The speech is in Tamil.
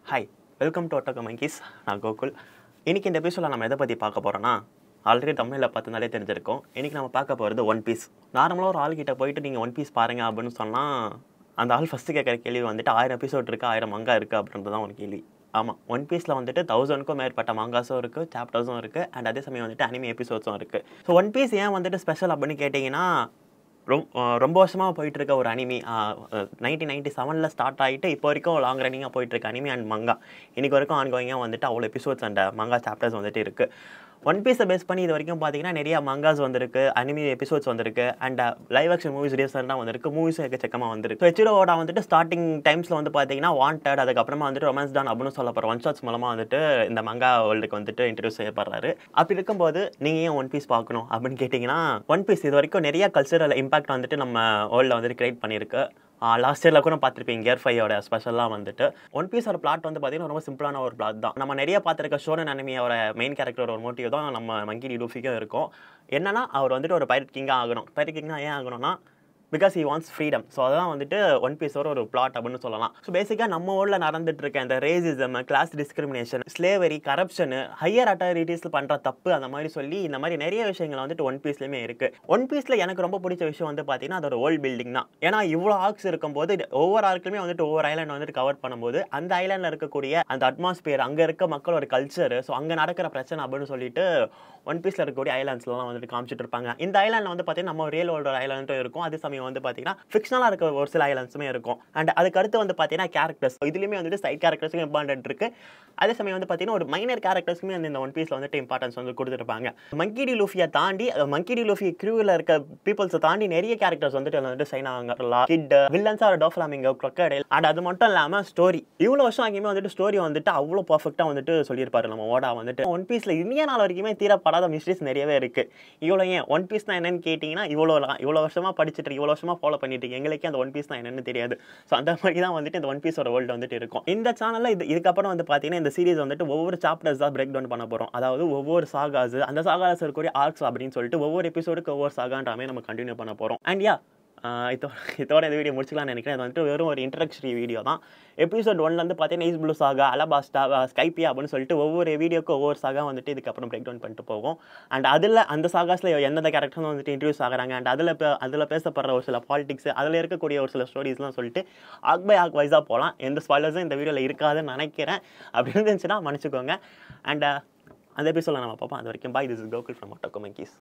Hi welcome to Otaku Monkeys நான் கோகுல் இன்னைக்கு இந்த எபிசோட நம்ம எதை பற்றி பார்க்க போகிறோன்னா ஆல்ரெடி தமிழில் பார்த்துனாலே தெரிஞ்சிருக்கோம் இன்னைக்கு நம்ம பார்க்க போகிறது ஒன் பீஸ் நார்மலாக ஒரு ஆள்கிட்ட போயிட்டு நீங்கள் ஒன் பீஸ் பாருங்க அப்படின்னு சொன்னால் அந்த ஆள் ஃபஸ்ட்டு கேட்குற கேள்வி வந்துட்டு ஆயிரம் எபிசோட் இருக்குது ஆயிரம் மங்கா இருக்குது அப்படின்றது தான் ஒரு கேள்வி ஆமாம் ஒன் பீஸில் வந்துட்டு தௌசண்ட்க்கும் மேற்பட்ட மங்காஸும் இருக்குது சாப்டர்ஸும் இருக்குது அண்ட் அதே சமயம் வந்துட்டு அனிமி எபிசோட்ஸும் இருக்குது ஸோ ஒன் பீஸ் ஏன் வந்துட்டு ஸ்பெஷல் அப்படின்னு கேட்டிங்கன்னா ரொம் அஹ் ரொம்ப வருஷமாக போயிட்டு இருக்க ஒரு அனிமி நைன்டீன் நைன்டி செவனில் ஸ்டார்ட் ஆகிட்டு இப்போ வரைக்கும் லாங் ரன்னிங்காக போயிட்டு இருக்க அனிமி அண்ட் மங்கா இன்னைக்கு வரைக்கும் ஆன்கோயிங்காக வந்துட்டு அவ்வளோ எபிசோட்ஸ் அண்ட் மங்கா சாப்டர்ஸ் வந்துட்டு இருக்குது ஒன் பீஸை பேஸ் பண்ணி இது வரைக்கும் பார்த்தீங்கன்னா நிறைய மங்காஸ் வந்திருக்கு அனிமி எபிசோட்ஸ் வந்திருக்கு அண்ட் லைவ் ஆக்ஷன் மூவிஸ் ரீசெண்டாக வந்திருக்கு மூவிஸும் எக்கச்சக்கமாக வந்திருக்கு ஸோ ஹெச்ரோட வந்துட்டு ஸ்டார்டிங் டைம்ஸில் வந்து பார்த்தீங்கன்னா வாண்டட் அதுக்கப்புறமா வந்துட்டு ரொமான்ஸ் டான் அப்படின்னு சொல்ல போகிற ஒன் ஷாட்ஸ் மூலமாக வந்துட்டு இந்த மங்கா வேர்ல்டுக்கு வந்துட்டு இன்ட்ரடியூஸ் செய்யப்படுறாரு அப்படி இருக்கும்போது நீங்கள் ஏன் ஒன் பீஸ் பார்க்கணும் அப்படின்னு கேட்டிங்கன்னா ஒன் பீஸ் இது வரைக்கும் நிறைய கல்ச்சரல் இம்பாக்ட் வந்துட்டு நம்ம வேர்ல்டில் வந்துட்டு கிரியேட் பண்ணியிருக்கு லாஸ்ட் இயரில் கூட பார்த்துருப்பீங்க கியர் ஃபைவோட ஸ்பெஷலாக வந்துட்டு ஒன் பீஸோட பிளாட் வந்து பார்த்தீங்கன்னா ரொம்ப சிம்பிளான ஒரு பிளாட் தான் நம்ம நிறைய பார்த்துருக்க ஷோனன் அனிமியோட மெயின் கேரக்டர் ஒரு மோட்டிவ் தான் நம்ம மங்கி லூஃபிக்கும் இருக்கும் என்னன்னா அவர் வந்துட்டு ஒரு பைரட் கிங்காக ஆகணும் பைரட் கிங்காக ஏன் ஆகணும்னா because he wants freedom so அதான் வந்துட்டு ஒன் பீஸோட ஒரு பிளாட் அப்படின்னு சொல்லலாம் ஸோ பேசிக்காக நம்ம ஊரில் நடந்துட்டு இருக்க இந்த racism class discrimination slavery corruption higher அட்டாரிட்டிஸில் பண்ணுற தப்பு அந்த மாதிரி சொல்லி இந்த மாதிரி நிறைய விஷயங்கள் வந்துட்டு ஒன் பீஸ்லேயுமே இருக்குது ஒன் பீஸில் எனக்கு ரொம்ப பிடிச்ச விஷயம் வந்து பார்த்தீங்கன்னா அதோட வேர்ல்ட் பில்டிங் தான் ஏன்னா இவ்வளோ ஆர்க்ஸ் இருக்கும்போது ஒவ்வொரு ஆர்க்குமே வந்துட்டு ஒவ்வொரு ஐலாண்ட் வந்துட்டு கவர் பண்ணும்போது அந்த ஐலாண்டில் இருக்கக்கூடிய அந்த அட்மாஸ்பியர் அங்கே இருக்க மக்களோட கல்ச்சர் ஸோ அங்கே நடக்கிற பிரச்சனை அப்படின்னு சொல்லிட்டு ஒன் பீஸில் இருக்கக்கூடிய ஐலாண்ட்ஸ்லாம் வந்துட்டு காமிச்சிட்டு இருப்பாங்க இந்த ஐலாண்டில் வந்து பார்த்தீங்கன்னா நம்ம ரியல் வேர்ல்டோட ஐலாண்டும் இருக்கும் அதே சமயம் வந்து பார்த்தீங்கன்னா ஃபிக்ஷனலாக இருக்க ஒரு சில ஐலாண்ட்ஸுமே இருக்கும் அண்ட் அதுக்கு அடுத்து வந்து பார்த்தீங்கன்னா கேரக்டர்ஸ் இதுலேயுமே வந்துட்டு சைட் கேரக்டர்ஸுக்கும் இம்பார்ட்டன்ட் இருக்கு அதே சமயம் வந்து பார்த்தீங்கன்னா ஒரு மைனர் கேரக்டர்ஸுமே வந்து இந்த ஒன் பீஸில் வந்துட்டு இம்பார்ட்டன்ஸ் வந்து கொடுத்துருப்பாங்க மங்கிடி லூஃபியை தாண்டி மங்கிடி லூஃபி க்ரூவில் இருக்க பீப்புள்ஸை தாண்டி நிறைய கேரக்டர்ஸ் வந்துட்டு அதில் வந்துட்டு சைன் ஆகாங்க கிட் வில்லன்ஸாக ஒரு டோஃப்லாமிங்க crocodile அண்ட் அது மட்டும் இல்லாமல் ஸ்டோரி இவ்வளோ வருஷம் அங்கேயுமே வந்துட்டு ஸ்டோரி வந்துட்டு அவ்வளோ பர்ஃபெக்டாக வந்துட்டு சொல்லியிருப்பாரு நம்ம ஓடா வந்துட்டு ஒன் பீஸில் இந்திய நாள் வரைக்குமே தீரப்படாத மிஸ்ட்ரிஸ் நிறையவே இருக்கு இவ்வளோ ஏன் ஒன் பீஸ்னா என்னன்னு கேட்டிங்கன்னா இவ்வளோ இவ்வளோ வருஷமா படிச்சுட்டு இவ்வளோ வருஷமா ஃபாலோ பண்ணிட்டு இருக்கீங்க. எங்களுக்கே அந்த ஒன் பீஸ்னா என்னன்னு தெரியாது ஸோ அந்த மாதிரி தான் வந்துட்டு இந்த ஒன் பீஸோட வேர்ல்டு வந்துட்டு இருக்கும் இந்த சேனலில் இது இதுக்கப்புறம் வந்து பார்த்தீங்கன்னா இந்த சீரிஸ் வந்துட்டு ஒவ்வொரு சாப்டர்ஸ் தான் பிரேக் டவுன் பண்ண போகிறோம் அதாவது ஒவ்வொரு சாகாஸ் அந்த சாகாஸ் இருக்கக்கூடிய ஆர்க்ஸ் அப்படின்னு சொல்லிட்டு ஒவ்வொரு எபிசோடுக்கு ஒவ்வொரு சாகான்றாமே நம்ம கண்டினியூ பண்ண போகிறோம் அண்ட் யா இதோட இதோட இந்த வீடியோ முடிச்சுக்கலாம்னு நினைக்கிறேன் இது வந்துட்டு வெறும் ஒரு இன்ட்ரடக்ஷரி வீடியோ தான் எபிசோட் ஒன்லேருந்து பார்த்தீங்கன்னா ஈஸ் ப்ளூ சாகா அலபாஸ்டா ஸ்கைப்பியா அப்படின்னு சொல்லிட்டு ஒவ்வொரு வீடியோக்கும் ஒவ்வொரு சாகா வந்துட்டு இதுக்கப்புறம் பிரேக் டவுன் பண்ணிட்டு போகும் அண்ட் அதில் அந்த சாகாஸில் எந்தெந்த கேரக்டர்ஸ் வந்துட்டு இன்ட்ரடியூஸ் ஆகுறாங்க அண்ட் அதில் அதில் பேசப்படுற ஒரு சில பாலிடிக்ஸ் அதில் இருக்கக்கூடிய ஒரு சில ஸ்டோரிஸ்லாம் சொல்லிட்டு ஆக் பை ஆக் வைஸாக போகலாம் எந்த ஸ்பாய்லர்ஸும் இந்த வீடியோவில் இருக்காதுன்னு நினைக்கிறேன் அப்படி இருந்துச்சுன்னா மன்னிச்சுக்கோங்க அண்ட் அந்த எபிசோட நம்ம பார்ப்போம் அது வரைக்கும் bye this is Gokul from ஒட்டோ கீஸ்